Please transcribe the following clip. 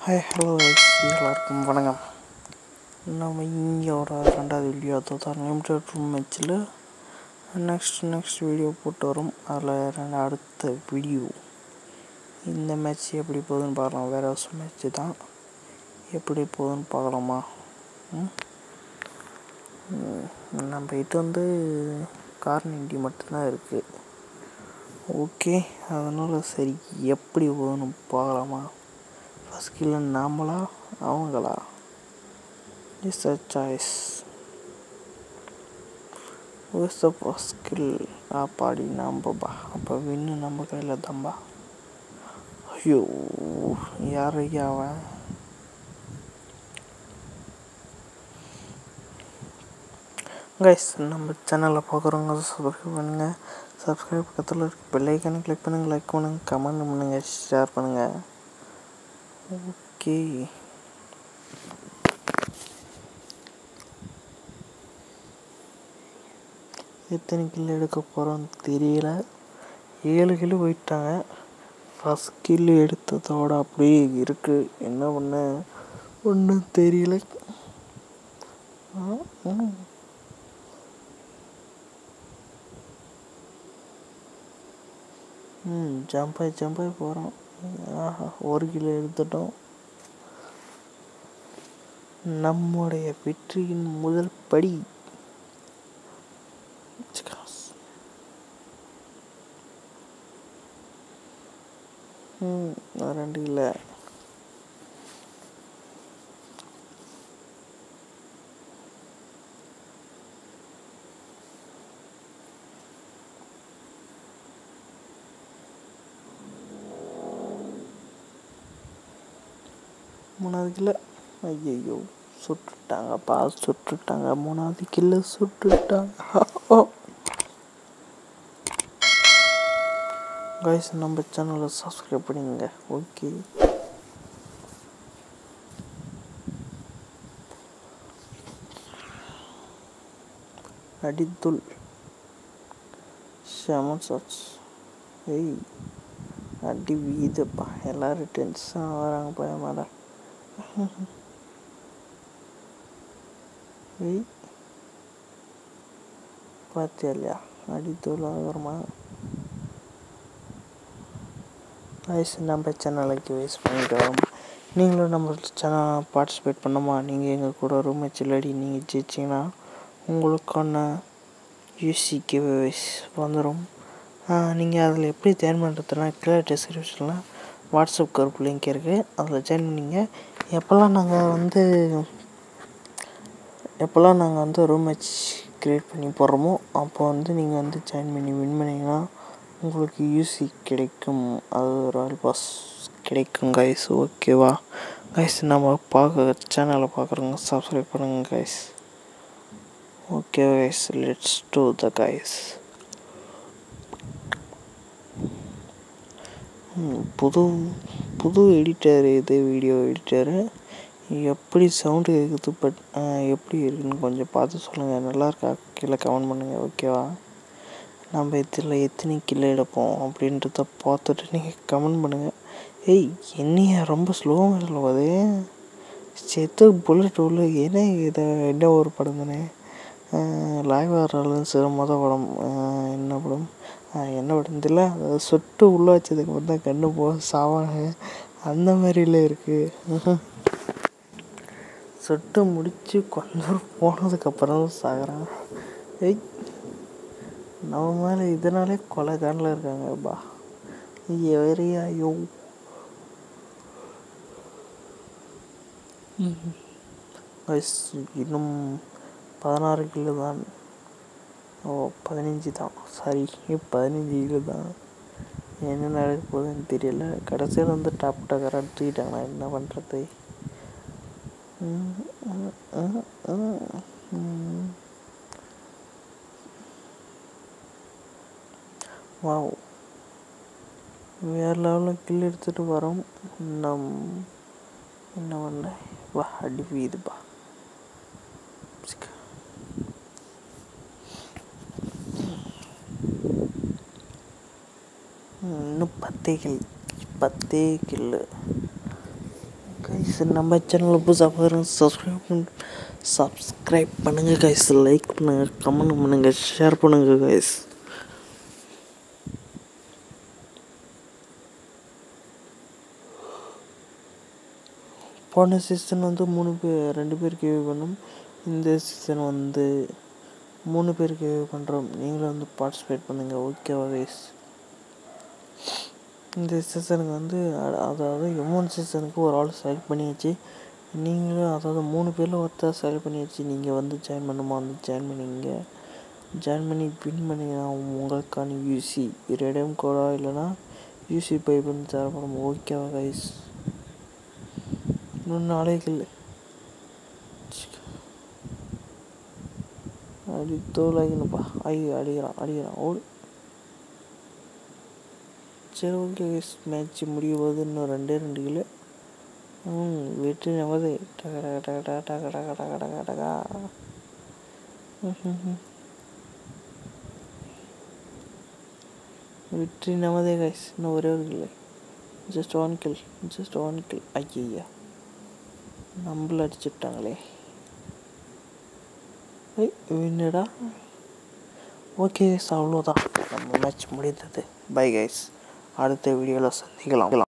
Hi hello எல்லாருக்கும் வணக்கம் நம்ம இங்கேயோட ரெண்டாவது வீடியோ அதுதான் லிமிடெட் ரூம் மேட்ச்சில் நெக்ஸ்ட் நெக்ஸ்ட் வீடியோ போட்டு வரும் அதில் ரெண்டு அடுத்த வீடியோ இந்த மேட்ச் எப்படி போகுதுன்னு பார்க்கலாம் வேற ஹவுஸ் மேட்ச்சு தான் எப்படி போகுதுன்னு பார்க்கலாமா ம்? ம், நம்ம இது வந்து கார்னிண்டி மட்டும்தான் இருக்குது ஓகே அதனால் சரி எப்படி போகுதுன்னு பார்க்கலாமா ஃபஸ்ட் கில்ல நாமளா அவங்களா is a choice is the first kill ஆப்பாடி நம்பப்பா அப்போ வின்னு நம்ம கையில் தான்பா ஐயோ யார் ஐயா அவன் கைஸ் நம்ம சேனலில் பார்க்குறவங்க சப்ஸ்கிரைப் பண்ணுங்கள் சப்ஸ்கிரைப் பக்கத்தில் இருக்க பெல்லைக்கானு கிளிக் பண்ணுங்கள் லைக் பண்ணுங்கள் கமெண்ட் பண்ணுங்கள் ஷேர் பண்ணுங்கள் ஓகே எத்தனை கிலோ எடுக்க போகிறோன்னு தெரியல ஏழு கிலோ போயிட்டாங்க ஃபஸ்ட் கிலோ எடுத்ததோட அப்படியே இருக்குது என்ன பண்ண ஒன்றும் தெரியல ஆ, ம். ம் ஜம்பாய் ஜம்பாய் போகிறோம் ஆஹா ஒரு கிலோ எடுத்துட்டோம் நம்முடைய வெற்றியின் முதல் படி சிக்காஸ். ம் ரெண்டு கிலோ மூணாவது கிலோ ஐயையோ சுட்டுட்டாங்கப்பா சுட்டுட்டாங்க மூணாவது கிலோ சுட்டுட்டாங்க கைஸ் நம்ம சேனலை சப்ஸ்கிரைப் பண்ணிங்க ஓகே அடித்துள் செமன் சாட்ஸ் ஏய் அடி வீதப்பா எல்லாரும் டென்ஷன் வராங்க பயமாடா ஏய் பார்த்தியா இல்லையா அடித்தூள் ஆகிறமா வயசு நம்ம சேனலுக்கு வேஸ்ட் பண்ணிட்டு வரோம் நீங்களும் நம்ம சேனல் பார்ட்டிசிபேட் பண்ணுமா நீங்கள் எங்கள் கூட ரூம் வச்சுலாடி நீங்கள் ஜெயிச்சிங்கன்னா உங்களுக்கான யூசி கிவ்வேஸ் வந்துடும் நீங்கள் அதில் எப்படி ஜாயின் பண்ணுறதுனா கீழே டிஸ்கிரிப்ஷனில் வாட்ஸ்அப் குரூப் லிங்க் இருக்குது அதில் ஜாயின் பண்ணிங்க எப்போல்லாம் நாங்கள் வந்து எப்போல்லாம் நாங்கள் வந்து ரூம் மேட்ச் க்ரியேட் பண்ணி போடுறோமோ அப்போ வந்து நீங்கள் வந்து ஜாயின் பண்ணி வின் பண்ணிங்கன்னா உங்களுக்கு யூசி கிடைக்கும் அது ராயல் பாஸ் கிடைக்கும் கைஸ் ஓகேவா கைஸ் நம்ம பார்க்க சேனலை பார்க்குறவங்க சப்ஸ்கிரைப் பண்ணுங்கள் guys okay guys let's do the guys புது புது எடிட்டர் இது வீடியோ எடிட்டரு எப்படி சவுண்டு கேட்குது பட் எப்படி இருக்குன்னு கொஞ்சம் பார்த்து சொல்லுங்கள் நல்லா இருக்கா கீழே கமெண்ட் பண்ணுங்கள் ஓகேவா நம்ம இதில் எத்தனை கிலோ எடுப்போம் அப்படின்றத பார்த்துட்டு நீங்கள் கமெண்ட் பண்ணுங்கள் ஏய் என்னையா ரொம்ப ஸ்லோவாக சொல்லுவது செத்து புல்லட் உள்ள என்ன இதை என்ன ஒரு படம் தானே லாய் வராலும் சில மொதல் படம் ஆஹ் என்ன படம் ஆஹ் என்ன படம் தெரியல அதை சொட்டு உள்ளே வச்சதுக்கு அப்புறம் தான் கண்ணு போக சாவாங்க அந்த மாதிரில இருக்குது சொட்டு முடித்து கொஞ்ச தூரம் போனதுக்கப்புறம் தான் சாகுறான் ஏய் நம்ம மேலே இதனாலே கொலை காண்டில் இருக்காங்கப்பா எவரையா ஐயோ Guys, இன்னும் பதினாறு கிலோ தான் ஓ பதினஞ்சு தான் சாரி பதினஞ்சு கிலோ தான் என்ன நடக்க போகுதுன்னு தெரியல கடைசியில் வந்து டாப் டக்கராக தூக்கிட்டாங்க என்ன பண்ணுறது வாவ் வேறு லெவலில் கில் எடுத்துகிட்டு வரோம் நம் என்ன பண்ண வா அடி வீதுப்பா இன்னும் பத்தே கில் பத்தே கில்லு ஓகே கைஸ் நம்ம சேனலில் புதுசாக பாருங்க சப்ஸ்கிரைப் பண்ண சப்ஸ்கிரைப் பண்ணுங்கள் கைஸ் லைக் பண்ணுங்கள் கமெண்ட் பண்ணுங்கள் ஷேர் பண்ணுங்கள் கைஸ் போன சீசன் வந்து மூணு பேர் ரெண்டு பேர் கேவி பண்ணோம் இந்த சீசன் வந்து மூணு பேர் கேவி பண்ணுறோம் நீங்களும் வந்து பார்ட்டிசிபேட் பண்ணுங்கள் ஓகேவா கைஸ் இந்த சீசனுக்கு வந்து அ- அதாவது எமௌண்ட் சீசனுக்கு ஒரு ஆள் செலக்ட் பண்ணியாச்சு நீங்களும் அதாவது மூணு பேரில் ஒருத்தர் செலக்ட் பண்ணியாச்சு நீங்கள் வந்து ஜாயின் பண்ணுமா வந்து ஜாயின் பண்ணிங்க ஜாயின் பண்ணி பின் பண்ணிங்கன்னா உங்களுக்கான யூசி ரெடியம் கோடா இல்லைன்னா யூசி பை பண்ணி தரப்படும் ஓகேவா கைஸ் இன்னும் நாளைக்கு அடி தோலாகினுப்பா ஐ அடிக்கிறான் அடிக்கிறான் ஓடு சரி ஓகே மேட்ச் முடிய போது இன்னும் ரெண்டே ரெண்டு கிலோ ம் வெற்றி நமது டக டக டக டக டக டக டக டக டகா ம்ஹும்ஹும். வெற்றி நமதே கைஸ் இன்னும் ஒரே ஒரு kill just one kill just one kill ஐயா நம்மள அடிச்சுட்டாங்களே ஏய் வின்னடா ஓகே கைஸ் அவ்வளோதான் நம்ம மேட்ச் முடிந்தது பை கைஸ் அடுத்த வீடியோவில் சந்திக்கலாம்